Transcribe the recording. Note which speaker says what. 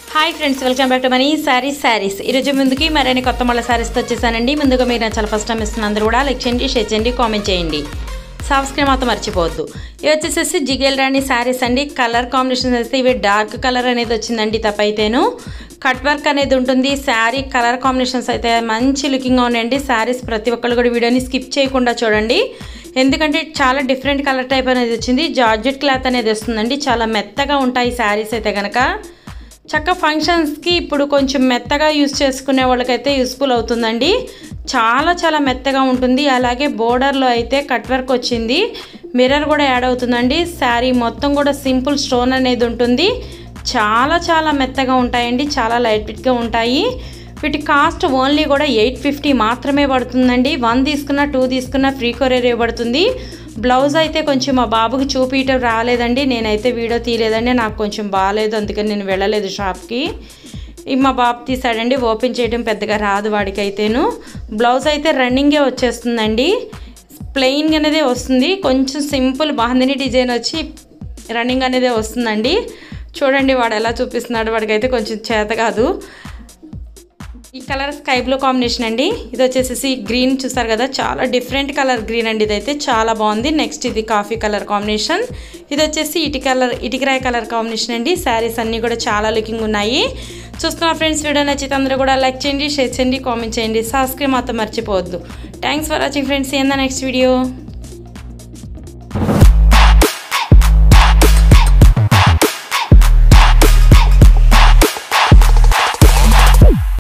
Speaker 1: hi friends welcome back to Mani saris saris ఈరోజు ముందుకి మరిన్ని కొత్త మళ్ళీ శారీస్తో వచ్చేసానండి ముందుగా మీరు నా చాలా ఫస్ట్ టైం ఇస్తున్న అందరూ కూడా లైక్ చేయండి షేర్ చేయండి కామెంట్ చేయండి సబ్స్క్రైబ్ మాత్రం మర్చిపోవద్దు ఇవి వచ్చేసేసి జిగేల్ రాణి శారీస్ అండి కలర్ కాంబినేషన్ అయితే ఇవి డార్క్ కలర్ అనేది వచ్చిందండి తప్పైతేను కట్ వర్క్ అనేది ఉంటుంది శారీ కలర్ కాంబినేషన్స్ అయితే మంచి లుకింగ్గా ఉన్నాయండి శారీస్ ప్రతి ఒక్కళ్ళు కూడా వీడియోని స్కిప్ చేయకుండా చూడండి ఎందుకంటే చాలా డిఫరెంట్ కలర్ టైప్ అనేది వచ్చింది జార్జెట్ క్లాత్ అనేది వస్తుందండి చాలా మెత్తగా ఉంటాయి శారీస్ అయితే కనుక చక్క ఫంక్షన్స్కి ఇప్పుడు కొంచెం మెత్తగా యూస్ చేసుకునే వాళ్ళకైతే యూస్ఫుల్ అవుతుందండి చాలా చాలా మెత్తగా ఉంటుంది అలాగే బోర్డర్లో అయితే కట్ వర్క్ వచ్చింది మిర్రర్ కూడా యాడ్ అవుతుందండి శారీ మొత్తం కూడా సింపుల్ స్టోన్ అనేది ఉంటుంది చాలా చాలా మెత్తగా ఉంటాయండి చాలా లైట్ వెయిట్గా ఉంటాయి వీటి కాస్ట్ ఓన్లీ కూడా ఎయిట్ ఫిఫ్టీ మాత్రమే పడుతుందండి వన్ తీసుకున్న టూ తీసుకున్న ఫ్రీ కొరియర్ ఇవ్వబడుతుంది బ్లౌజ్ అయితే కొంచెం మా బాబుకి చూపించడం రాలేదండి నేనైతే వీడియో తీయలేదండి నాకు కొంచెం బాగాలేదు అందుకని నేను వెళ్ళలేదు షాప్కి ఈ మా బాబు తీసాడండి ఓపెన్ చేయడం పెద్దగా రాదు వాడికి అయితేను బ్లౌజ్ అయితే రన్నింగే వచ్చేస్తుందండి ప్లెయిన్ అనేది వస్తుంది కొంచెం సింపుల్ బాందిని డిజైన్ వచ్చి రన్నింగ్ అనేది వస్తుందండి చూడండి వాడు ఎలా చూపిస్తున్నాడు వాడికైతే కొంచెం చేత కాదు ఈ కలర్ స్కై బ్లూ కాంబినేషన్ అండి ఇది వచ్చేసేసి గ్రీన్ చూసారు కదా చాలా డిఫరెంట్ కలర్ గ్రీన్ అండి ఇదైతే చాలా బాగుంది నెక్స్ట్ ఇది కాఫీ కలర్ కాంబినేషన్ ఇది వచ్చేసి ఇటు కలర్ ఇటుకరాయి కలర్ కాంబినేషన్ అండి శారీస్ అన్నీ కూడా చాలా లుకింగ్ ఉన్నాయి చూస్తున్న ఫ్రెండ్స్ వీడియో నచ్చితే అందరూ కూడా లైక్ చేయండి షేర్ చేయండి కామెంట్ చేయండి సబ్స్క్రైబ్ మాత్రం మర్చిపోవద్దు థ్యాంక్స్ ఫర్ వాచింగ్ ఫ్రెండ్స్ ఏందా నెక్స్ట్ వీడియో